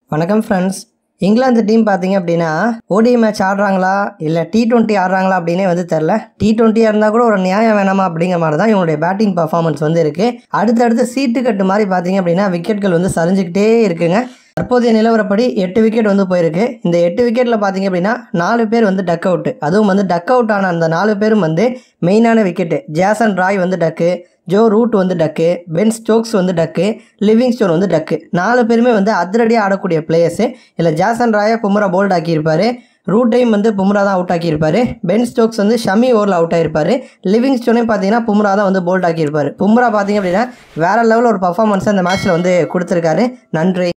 வணக்கம் friends England team பார்த்தீங்க அப்படின்னா ஓடிஐ மேட்ச் ஆடுறாங்களா இல்லை டி டுவெண்ட்டி ஆடுறாங்களா அப்படின்னே வந்து தெரில டி டுவெண்ட்டியாக இருந்தால் கூட ஒரு நியாயம் வேணாமா அப்படிங்கிற மாதிரி தான் இவங்களுடைய பேட்டிங் பர்ஃபார்மன்ஸ் வந்து இருக்குது அடுத்தடுத்து சீட்டு கட்டு மாதிரி பார்த்தீங்க அப்படின்னா விக்கெட்கள் வந்து சரிஞ்சுக்கிட்டே இருக்குங்க தற்போதைய நிலவரப்படி எட்டு விக்கெட் வந்து போயிருக்கு இந்த எட்டு விக்கெட்டில் பார்த்தீங்க அப்படின்னா நாலு பேர் வந்து டக் அவுட் அதுவும் வந்து டக் அவுட் ஆன அந்த நாலு பேரும் வந்து மெயினான விக்கெட்டு ஜேசன் ராய் வந்து டக்கு ஜோ ரூட் வந்து டக்கு பென் ஸ்டோக்ஸ் வந்து டக்கு லிவிங் ஸ்டோன் வந்து டக்கு நாலு பேருமே வந்து அதிரடியாக ஆடக்கூடிய பிளேயர்ஸு இல்லை ஜாசன் ராயை பும்ரா போல்ட் ஆக்கியிருப்பாரு ரூட்டையும் வந்து பும்ரா தான் அவுட் ஆக்கியிருப்பாரு பென் ஸ்டோக்ஸ் வந்து ஷமி ஓவரில் அவுட் ஆயிருப்பாரு லிவிங் ஸ்டோனையும் பார்த்தீங்கன்னா பும்ரா தான் வந்து போல்ட் ஆக்கியிருப்பாரு பும்ரா பார்த்தீங்க அப்படின்னா வேற லெவலில் ஒரு பர்ஃபார்மன்ஸை அந்த மேட்ச்சில் வந்து கொடுத்துருக்காரு நன்றி